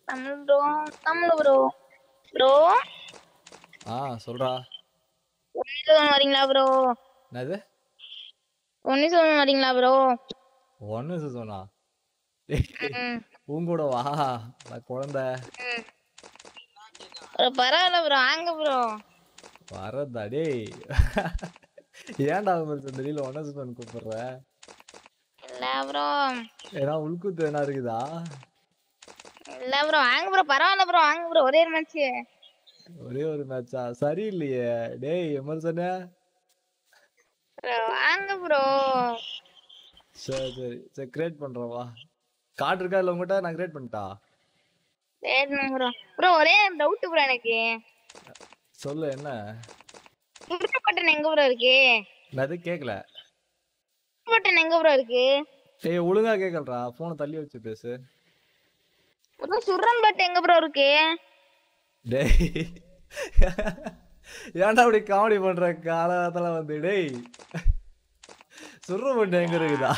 Tamil bro Tamil bro bro ஆ சொல்றா ஒன்னு செவன் வரீங்களா ப்ரோ என்னது ஒன்னு செவன் வரீங்களா ப்ரோ ஒன்று சொன்னா ம் உங்கூட வா நான் குழந்தை ப்ரோ பரவாயில்ல ப்ரோ வாங்க ப்ரோ வரதா டேய் ஏன்டா ஒரு திடீர்னு ஒன்று சொன்னு கூப்பிடுற இல்ல ப்ரோ ஏன்னா உள்குத்து என்ன இருக்குதா இல்ல ப்ரோ வாங்க ப்ரோ பரவாயில்ல ப்ரோ வாங்க ப்ரோ ஒரே ஒரு மேட்ச் ஒரே ஒரு மேட்சா சரியில்லையே டேய் எமர்சனே ப்ரோ வாங்க ப்ரோ சரி சரி சரி கிரியேட் பண்றேன் வா கார்டு இருக்கா இல்லை உங்ககிட்ட நான் கிரியேட் பண்ணிட்டா சரி ப்ரோ ப்ரோ ஒரே டவுட் ப்ரோ எனக்கு சொல்லு என்ன புது பட்டன் எங்க ப்ரோ இருக்கு என்னது கேட்கல புது பட்டன் எங்க ப்ரோ இருக்கு ஏய் ஒழுங்கா கேட்கலடா போனை தள்ளி வச்சு பேசு ப்ரோ சுரன் பட்டன் எங்க ப்ரோ இருக்கு டேய் ஏன்டா அப்படி காமெடி பண்ற காலத்துல வந்து டேய் சுர்ற மட்டும் எங்க இருக்குதா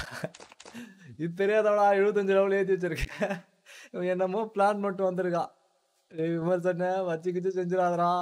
இது தெரியாதவடா எழுபத்தஞ்சு லெவல் ஏற்றி வச்சிருக்கேன் இவன் என்னமோ பிளான் மட்டும் வந்திருக்கான் டேய் விமர்சன வச்சு கிச்சு செஞ்சிடாதடா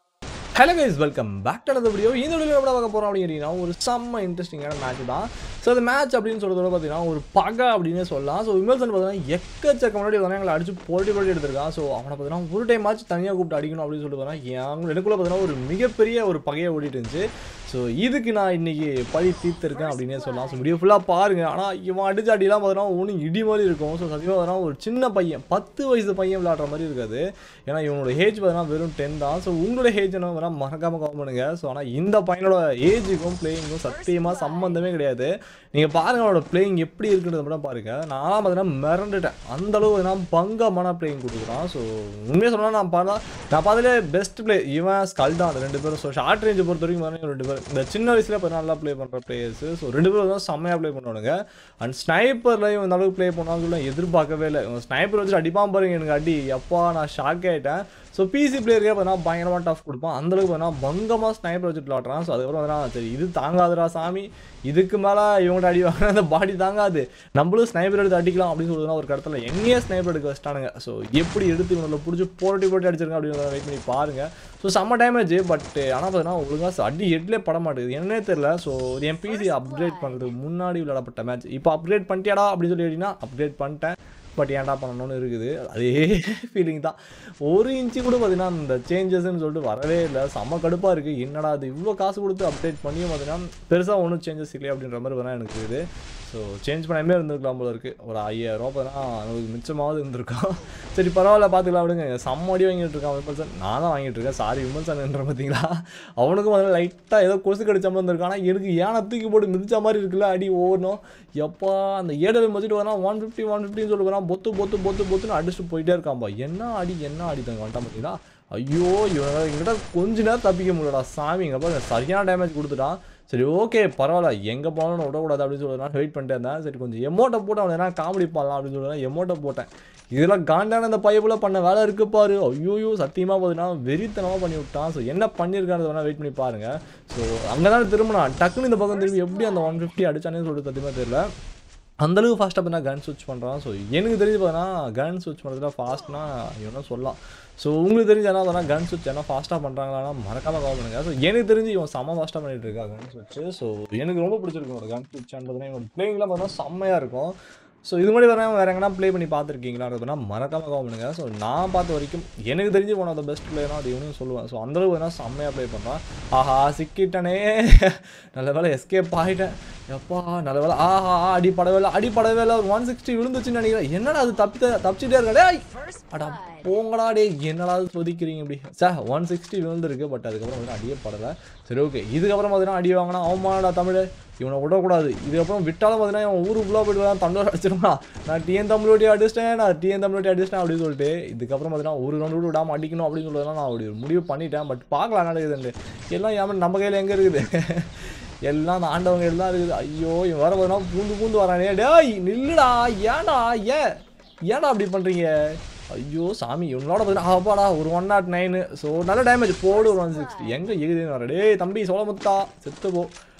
hello guys welcome back to video இந்த வீடியோ எப்படி பார்க்க போகிறோம் அப்படிங்கிறீங்கன்னா ஒரு செம்ம இன்ட்ரெஸ்டிங்கான மேட்ச் தான் ஸோ அந்த மேட்ச் அப்படின்னு சொல்கிறதோட பார்த்தீங்கன்னா ஒரு பகை அப்படின்னே சொல்லலாம் ஸோ விமர்சன் பார்த்தீங்கன்னா எக்கச்சக்க முன்னாடி வந்து எங்களை அடிச்சு போட்டி போட்டி எடுத்திருக்கான் ஸோ அவனை பார்த்தீங்கன்னா ஒரு டைம் ஆச்சு தனியாக கூப்பிட்டு அடிக்கணும் அப்படின்னு சொல்லிட்டு பார்த்தீங்கன்னா எங்க எனக்குள்ள பார்த்தீங்கன்னா ஒரு மிகப்பெரிய ஒரு பகையை ஓடிட்டு இருந்துச்சு ஸோ இதுக்கு நான் இன்னைக்கு பழி தீர்த்திருக்கேன் அப்படின்னே சொல்லலாம் ஸோ வீடியோ ஃபுல்லாக பாருங்க ஆனால் இவன் அடிச்ச அடிலாம் பார்த்தீங்கன்னா ஒன்றும் இடி மாதிரி இருக்கும் ஸோ சத்தியமாக பார்த்தீங்கன்னா ஒரு சின்ன பையன் பத்து வயசு பையன் விளையாடுற மாதிரி இருக்காது ஏன்னா இவனோட ஏஜ் பார்த்தீங்கன்னா வெறும் டென் தான் ஸோ உங்களோட ஏஜ் என்ன வேணால் மறக்காமல் கவனம் பண்ணுங்க ஸோ ஆனால் இந்த பையனோட ஏஜுக்கும் பிளேயிங்கும் சத்தியமாக சம்மந்தமே கிடையாது நீங்கள் பாருங்க அவனோட பிளேயிங் எப்படி இருக்குன்றத மட்டும் பாருங்க நான்லாம் பார்த்தீங்கன்னா மிரண்டுட்டேன் அந்த அளவு பார்த்தீங்கன்னா பங்கமான பிளேயிங் கொடுக்குறான் ஸோ உண்மையாக சொன்னால் நான் பார்த்தா நான் பார்த்ததுலே பெஸ்ட் பிளே இவன் ஸ்கல் தான் அந்த ரெண்டு பேரும் ஸோ ஷார்ட் ரேஞ்சை பொறுத்த வரைக்கும் பாருங்க ரெண்டு பேர் இந்த சின்ன வயசுல இப்போ நல்லா ப்ளே பண்ணுற பிளேயர்ஸ் ஸோ ரெண்டு பேரும் தான் செம்மையாக ப்ளே பண்ணுவானுங்க அண்ட் ஸ்னைப்பர்லையும் இந்த அளவுக்கு ப்ளே பண்ணாலும் சொல்ல எதிர்பார்க்கவே இல்லை ஸ்னைப்பர் வச்சு அடிப்பான் பாருங்க எனக்கு அடி எப்பா நான் ஷாக் ஆகிட்டேன் ஸோ பிசி பிளேயருக்கே பார்த்தீங்கன்னா பயங்கரமாக டஃப் கொடுப்பான் அந்தளவுக்கு பார்த்தீங்கன்னா பங்கமாக ஸ்னைப்பர் வச்சுட்டு விளாட்றான் ஸோ அதுக்கப்புறம் பார்த்தீங்கன்னா சரி இது தாங்காதுடா சாமி இதுக்கு மேலே இவங்கள்ட்ட அடி வாங்கினா அந்த பாடி தாங்காது நம்மளும் ஸ்னைப்பர் எடுத்து அடிக்கலாம் அப்படின்னு சொல்லுதுன்னா ஒரு இடத்துல எங்கேயே ஸ்னைப்பர் எடுக்க வச்சிட்டானுங்க ஸோ எப்படி எடுத்து இவங்களை பிடிச்சி போட்டி போட்டு அடிச்சிருங்க அப்படின்னு வெயிட் பண்ணி பாருங்க ஸோ செம்ம டேமேஜ் பட் ஆனால் பார்த்தீங்கன்னா ஒழுங்காக அடி ஹெட்லேயே பட மாட்டேங்குது என்னன்னே தெரியல ஸோ என் பிசி அப்கிரேட் பண்ணுறதுக்கு முன்னாடி விளையாடப்பட்ட மேட்ச் இப்போ அப்கிரேட் பண்ணிட்டியாடா அப்படின்னு சொல்லி கேட்டிங்கன்னா அப்கிரேட் பண்ணிட்டேன் பட் ஏன்டா பண்ணணும்னு இருக்குது அதே ஃபீலிங் தான் ஒரு இன்ச்சு கூட பார்த்தீங்கன்னா இந்த சேஞ்சஸ்ன்னு சொல்லிட்டு வரவே இல்லை செம்ம கடுப்பாக இருக்குது என்னடா அது இவ்வளோ காசு கொடுத்து அப்டேட் பண்ணியும் பார்த்தீங்கன்னா பெருசாக ஒன்றும் சேஞ்சஸ் இல்லை அப்படின்ற மாதிரி வேணால் எனக்கு இருக்குது ஸோ சேஞ்ச் பண்ணாமே இருந்திருக்கலாம் போல இருக்குது ஒரு ஐயாயிரம் ரூபா பார்த்தீங்கன்னா நமக்கு மிச்சமாவது இருந்திருக்கும் சரி பரவாயில்ல பார்த்துக்கலாம் விடுங்க செம்ம அடி வாங்கிட்டு இருக்கான் விமர்சன் நான் தான் வாங்கிட்டு இருக்கேன் சாரி விமர்சன்ன்ற பார்த்தீங்களா அவனுக்கும் வந்து லைட்டாக ஏதோ கொசு கடிச்ச மாதிரி இருந்திருக்கான் ஆனால் எனக்கு ஏன்னா தூக்கி போட்டு மிதிச்ச மாதிரி இருக்குல்ல அடி ஓடணும் எப்பா அந்த ஏடல் மதிட்டு வரா ஒன் ஃபிஃப்டி ஒன் ஃபிஃப்டின்னு சொல்லிட்டு வரான் பொத்து பொத்து பொத்து பொத்துன்னு அடிச்சுட்டு போயிட்டே இருக்கான்பா என்ன அடி என்ன அடி தாங்க வந்துட்டான் பார்த்தீங்களா ஐயோ இவன் எங்கிட்ட கொஞ்ச நேரம் தப்பிக்க முடியலடா சாமி இங்கே பாருங்க சரியான டேமேஜ் கொடுத்துட்டான் சரி ஓகே பரவாயில்ல எங்கே போனாலும் விடக்கூடாது அப்படின்னு சொல்லி நான் வெயிட் பண்ணிட்டே இருந்தேன் சரி கொஞ்சம் எமௌண்ட்டை போட்டு அவனை என்ன காமெடி பண்ணலாம் அப்படின்னு சொல்லி எமௌண்ட்டை போட்டேன் இதெல்லாம் காண்டான அந்த பையப்புல பண்ண வேலை இருக்கு பாரு ஐயோயோ சத்தியமாக பார்த்தீங்கன்னா வெறித்தனமாக பண்ணி விட்டான் ஸோ என்ன பண்ணியிருக்கான்னு வேணால் வெயிட் பண்ணி பாருங்க ஸோ அங்கே தான் திரும்பினான் டக்குன்னு இந்த பக்கம் திரும்பி எப்படி அந்த ஒன் ஃபிஃப்டி அடிச்சானே சொல்லிட்டு சத்தியமாக தெரியல அந்தளவுக்கு ஃபாஸ்ட்டாக பார்த்தா கன் ஸ்விட்ச் பண்ணுறான் ஸோ எனக்கு தெரிஞ்சு பார்த்தீங்கன்னா கன் ஸ்விட்ச் பண்ணுறதுல ஃபாஸ்ட்னா இவனும் சொல்லலாம் ஸோ உங்களுக்கு தெரிஞ்சு என்ன பார்த்தா கன் ஸ்விட்ச் என்ன ஃபாஸ்ட்டாக பண்ணுறாங்களான்னா மறக்காம கவர் பண்ணுங்க ஸோ எனக்கு தெரிஞ்சு இவன் செம்ம ஃபாஸ்ட்டாக பண்ணிட்டு இருக்கா கன் ஸ்விட்ச் ஸோ எனக்கு ரொம்ப பிடிச்சிருக்கும் ஒரு கன் ஸ்விட்ச்ன்றதுனா இவன் பிளேயிங்லாம் பார்த்தா செம்மையாக இருக்கும் ஸோ இது மாதிரி வரேன் வேறு எங்கன்னா ப்ளே பண்ணி பார்த்துருக்கீங்களான்றதுனா மறக்காம கவர் பண்ணுங்க ஸோ நான் பார்த்த வரைக்கும் எனக்கு தெரிஞ்சு ஒன் ஆஃப் த பெஸ்ட் பிளேனா அது இவனையும் சொல்லுவேன் ஸோ அந்தளவுக்கு வேணால் செம்மையாக ப்ளே பண்ணுறான் ஆஹா சிக்கிட்டனே நல்ல வேலை எஸ்கேப் ஆகிட்டேன் எப்பா நல்ல வேலை ஆஹா அடி படவே இல்லை அடி படவே இல்லை ஒரு ஒன் சிக்ஸ்டி விழுந்துச்சுன்னு நினைக்கிறேன் என்னடா அது தப்பி தப்பிச்சிட்டே இருக்கா அடா போங்கடா டே என்னடா அது சொதிக்கிறீங்க இப்படி சார் ஒன் சிக்ஸ்டி விழுந்துருக்கு பட் அதுக்கப்புறம் வந்து அடியே படலை சரி ஓகே இதுக்கப்புறம் பார்த்தீங்கன்னா அடி வாங்கினா அவமானடா தமிழ் இவனை விடக்கூடாது இதுக்கப்புறம் விட்டாலும் பார்த்தீங்கன்னா இவன் ஊருக்குள்ளே போயிட்டு வரலாம் தண்டோர் அடிச்சிருவான் நான் டிஎன் தமிழோட்டி அடிச்சிட்டேன் நான் டிஎன் தமிழோட்டி அடிச்சிட்டேன் அப்படின்னு சொல்லிட்டு இதுக்கப்புறம் பார்த்தீங்கன்னா ஒரு ரவுண்டு கூட விடாமல் அடிக்கணும் அப்படின்னு சொல்லுறதுலாம் நான் அப்படி ஒரு முடிவு பண்ணிட்டேன் பட் பார்க்கலாம் நடக்குதுண்டு எல்லாம் ஏன் நம்ம கையில் எங்கே இருக்குது எல்லாம் அந்த ஆண்டவங்க எல்லாம் இருக்குது ஐயோ இவன் வர போதுனா பூந்து பூந்து வரானே டேய் நில்லுடா ஏன்டா ஏன் ஏன்டா அப்படி பண்ணுறீங்க ஐயோ சாமி இவனோட பார்த்தீங்கன்னா அப்பாடா ஒரு ஒன் நாட் நைனு ஸோ நல்ல டேமேஜ் போடு ஒரு ஒன் சிக்ஸ்டி எங்கே எகுதுன்னு வர டேய் தம்பி சோழமுத்தா செத்து போ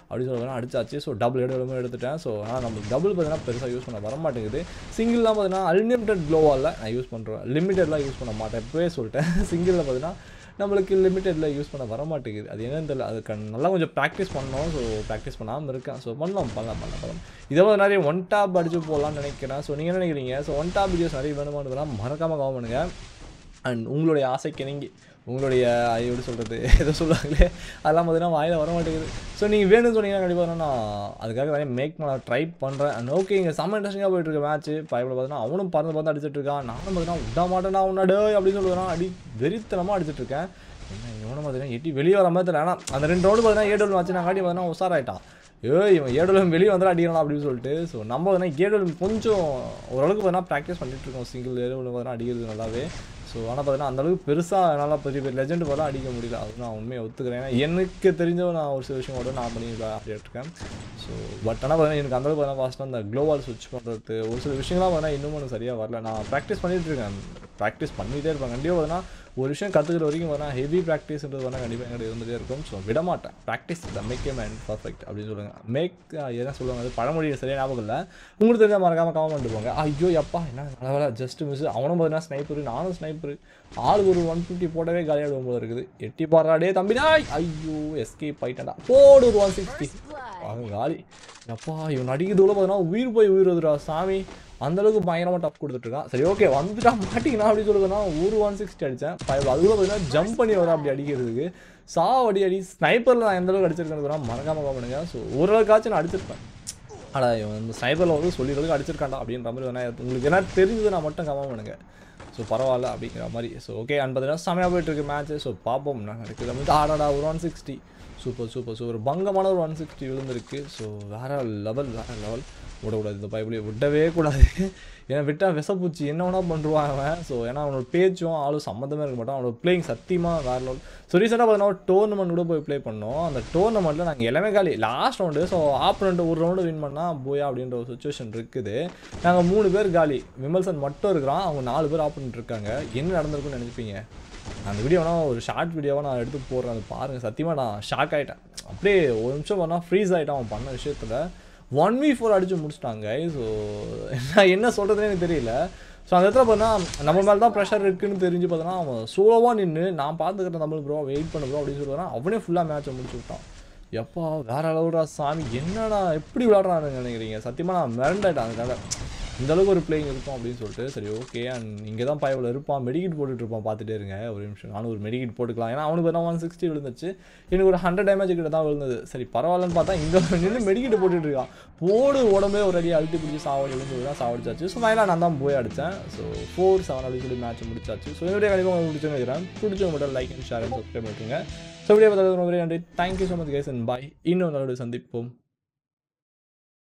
அப்படின்னு சொல்லி அடிச்சாச்சு ஸோ டபுள் எடுத்து எடுத்துட்டேன் ஸோ ஆனால் நம்ம டபுள் பார்த்தீங்கன்னா பெருசாக யூஸ் பண்ண வர மாட்டேங்குது சிங்கிள்லாம் பார்த்தீங்கன்னா அன்லிமிட்டட் க்ளோவால் நான் யூஸ் பண்ணுறேன் லிமிட்டட்லாம் யூஸ் பண்ண மாட்டேன் இப்போவே சொல்லிட்டேன் சிங்கிளில் பார்த்தீங்கன்னா நம்மளுக்கு லிமிட்டடில் யூஸ் பண்ண வர மாட்டேங்குது அது என்னன்னு தெரியல அதுக்கு நல்லா கொஞ்சம் ப்ராக்டிஸ் பண்ணோம் ஸோ ப்ராக்டிஸ் பண்ணாமல் இருக்கேன் ஸோ பண்ணலாம் பண்ணலாம் பண்ணலாம் பண்ணலாம் இதை வந்து நிறைய ஒன் டாப் அடிச்சு போகலான்னு நினைக்கிறேன் ஸோ நீங்கள் என்ன நினைக்கிறீங்க ஸோ ஒன் டாப் வீடியோஸ் நிறைய வேணுமானதுலாம் மறக்காமல் கவனம் பண்ணுங்கள் அண்ட் உங்களுடைய ஆசைக்கு நீங்கி உங்களுடைய அது எப்படி சொல்கிறது ஏதோ சொல்லுவாங்களே அதெல்லாம் பார்த்தீங்கன்னா வாயில் வர மாட்டேங்குது ஸோ நீங்கள் வேணும்னு சொன்னீங்கன்னா கண்டிப்பாக நான் அதுக்காக நிறைய மேக் பண்ண ட்ரை பண்ணுறேன் அண்ட் ஓகே இங்கே செம்ம இன்ட்ரெஸ்டிங்காக போயிட்டு இருக்க மேட்ச் பயப்பட பார்த்தீங்கன்னா அவனும் பறந்து பறந்து அடிச்சிட்டு இருக்கான் நானும் பார்த்தீங்கன்னா விட மாட்டேனா உன்னாடு அப்படின்னு சொல்லுவான் அடி வெறித்தனமாக அடிச்சிட்டு இருக்கேன் என்ன இவனும் பார்த்தீங்கன்னா எட்டி வெளியே வர மாதிரி தெரியல ஆனால் அந்த ரெண்டு ரவுண்டு பார்த்தீங்கன்னா ஏடோல் வச்சு நான் காட்டி பார்த்தீங்கன்னா உஷாராயிட்டான் ஐயோ இவன் ஏடோலும் வெளியே வந்துட அடிக்கலாம் அப்படின்னு சொல்லிட்டு ஸோ நம்ம பார்த்தீங்கன்னா ஏடோலும் கொஞ்சம் ஓரளவுக்கு பார்த்தீங்கன்னா ப்ராக்டிஸ் பண்ணிட்டு இருக்கோம் சிங்கிள் ஏடோலும் பார்த்தீங்கன்னா அடிக்கிறது நல்லாவே ஸோ ஆனால் பார்த்தீங்கன்னா அந்தளவுக்கு பெருசாக என்னால் பெரிய பெரிய லெஜெண்ட் போல அடிக்க முடியல அது நான் உண்மையை ஒத்துக்கிறேன் ஏன்னா எனக்கு தெரிஞ்ச நான் ஒரு சில விஷயம் கூட நான் பண்ணி இருக்கேன் ஸோ பட் ஆனால் பார்த்தீங்கன்னா எனக்கு அந்தளவுக்கு பார்த்தீங்கன்னா ஃபஸ்ட்டு அந்த க்ளோவால் ஸ்விட்ச் பண்ணுறது ஒரு சில விஷயங்கள்லாம் பார்த்தீங்கன்னா இன்னும் எனக்கு சரியாக வரல நான் ப்ராக்டிஸ் பண்ணிட்டு இருக்கேன் ப்ராக்டிஸ் பண்ணிகிட்டே இருப்பேன் கண்டிப்பாக பார்த்தீங்கன்னா ஒரு விஷயம் கற்றுக்கிற வரைக்கும் பார்த்தீங்கன்னா ஹெவி ப்ராக்டிஸ்ன்றது வந்து கண்டிப்பாக எங்கிட்ட இருந்துகிட்டே இருக்கும் ஸோ விட மாட்டேன் practice the make a man perfect அப்படின்னு சொல்லுவாங்க மேக் என்ன சொல்லுவாங்க அது பழமொழி சரியாக ஞாபகம் இல்லை உங்களுக்கு தெரிஞ்சால் மறக்காமல் கவனம் பண்ணிட்டு போங்க ஐயோ எப்பா என்ன நல்ல வேலை ஜஸ்ட் மிஸ் அவனும் பார்த்தீங்கன்னா ஸ்னைப்பர் நானும் ஸ்னைப்பர் ஆளுக்கு ஒரு ஒன் ஃபிஃப்டி போட்டவே காலியாகிடும் போல இருக்குது எட்டி பாடுறாடே தம்பிடா ஐயோ எஸ்கேப் ஆயிட்டா போடு ஒரு ஒன் சிக்ஸ்டி அவங்க காலி எப்பா இவன் அடிக்கிறதுக்குள்ள பார்த்தீங்கன்னா உயிர் போய் உயிர் வருதுடா சாமி அந்தளவுக்கு பயங்கரமாக டப் கொடுத்துட்ருக்கான் சரி ஓகே வந்துட்டா மாட்டிங்கன்னா அப்படி சொல்லுதுன்னா ஒரு ஒன் சிக்ஸ்டி அடித்தேன் ஃபைவ் அதுக்குள்ள பார்த்தீங்கன்னா ஜம்ப் பண்ணி வர அப்படி அடிக்கிறதுக்கு சா அடி அடி ஸ்னைப்பரில் நான் எந்த அளவுக்கு அடிச்சிருக்கேன்னு மறக்காம பண்ணுங்க ஸோ ஓரளவுக்காச்சும் நான் அடிச்சிருப்பேன் அடா இவன் இந்த ஸ்னைப்பரில் வந்து சொல்லிடுறதுக்கு அடிச்சிருக்காண்டா அப்படின்ற மாதிரி வேணா உங்களுக்கு என்ன தெரிஞ்சது நான் மட்டும் கமெண்ட் பண்ணுங்க ஸோ பரவாயில்ல அப்படிங்கிற மாதிரி ஸோ ஓகே அண்ட் பார்த்தீங்கன்னா செமையாக போயிட்டு இருக்கு மேட்ச் ஸோ பார்ப்போம் நான் நடக்குது வந்து ஆடாடா ஒரு one sixty super super super பங்கமான ஒரு ஒன் சிக்ஸ்டி விழுந்திருக்கு ஸோ வேறு லெவல் வேறு லெவல் விடக்கூடாது இந்த பைபிளை விடவே கூடாது ஏன்னா விட்டால் விசப்பூச்சி என்ன வேணா பண்ணுவான் அவன் ஸோ ஏன்னா அவனோட பேச்சும் ஆளும் சம்மந்தமே இருக்க மாட்டான் அவனோட பிளேயிங் சத்தியமாக வேறு லெவல் ஸோ ரீசெண்டாக பார்த்தீங்கன்னா டோர்னமெண்ட் கூட போய் ப்ளே பண்ணோம் அந்த டோர்னமெண்ட்டில் நாங்கள் எல்லாமே காலி லாஸ்ட் ரவுண்டு ஸோ ஆப்பனண்ட் ஒரு ரவுண்டு வின் பண்ணால் போயா அப்படின்ற ஒரு சுச்சுவேஷன் இருக்குது நாங்கள் மூணு பேர் காலி விமல்சன் மட்டும் இருக்கிறான் அவங்க நாலு பேர் ஆப்பனண்ட் இருக்காங்க என்ன நடந்திருக்குன்னு நினைப்பீங்க அந்த வீடியோனா ஒரு ஷார்ட் வீடியோவாக நான் எடுத்து போடுறேன் அது பாருங்கள் சத்தியமாக நான் ஷாக் ஆகிட்டேன் அப்படியே ஒரு நிமிஷம் பண்ணால் ஃப்ரீஸ் ஆகிட்டான் அவன் பண்ண விஷயத்தில் ஒன் வி ஃபோர் அடித்து முடிச்சிட்டாங்க ஸோ நான் என்ன சொல்கிறதுனே எனக்கு தெரியல ஸோ அந்த இடத்துல பார்த்தா நம்ம மேலே தான் ப்ரெஷர் இருக்குன்னு தெரிஞ்சு பார்த்தோன்னா அவன் சோலோவாக நின்று நான் பார்த்துக்கிறேன் தமிழ் ப்ரோ வெயிட் பண்ண ப்ரோ அப்படின்னு சொல்லுவானா அவனே ஃபுல்லாக மேட்ச்சை முடிச்சு விட்டான் எப்பா வேற அளவுடா சாமி என்னடா எப்படி விளாட்றான்னு நினைக்கிறீங்க சத்தியமாக நான் மிரண்டாயிட்டேன் அதுக்காக இந்த அளவுக்கு ஒரு பிளேயிங் இருக்கும் அப்படின்னு சொல்லிட்டு சரி ஓகே அண்ட் இங்கே தான் பயவில் இருப்பான் மெடிக்கிட் போட்டுட்டு இருப்பான் பார்த்துட்டே இருங்க ஒரு நிமிஷம் நானும் ஒரு மெடிக்கிட் போட்டுக்கலாம் ஏன்னா அவனுக்கு பார்த்தா ஒன் சிக்ஸ்டி விழுந்துச்சு எனக்கு ஒரு ஹண்ட்ரட் டேமேஜ் கிட்ட தான் விழுந்தது சரி பரவாயில்லன்னு பார்த்தா இங்கே நின்று மெடிக்கிட் போட்டுட்டு இருக்கான் போடு உடம்பே ஒரு அடி அழுத்தி பிடிச்சி சாவடி விழுந்து தான் சாவடிச்சாச்சு ஸோ ஃபைனலாக நான் தான் போய் அடித்தேன் ஸோ ஃபோர் செவன் அப்படின்னு சொல்லி மேட்ச் முடிச்சாச்சு ஸோ என்னுடைய கண்டிப்பாக உங்களுக்கு பிடிச்சுன்னு இருக்கிறேன் பிடிச்சவங்க மட்டும் like and share and subscribe பண்ணிட்டுருங்க ஸோ வீடியோ பார்த்து ரொம்ப நன்றி thank you so much guys and bye இன்னும் நல்ல சந்திப்போம்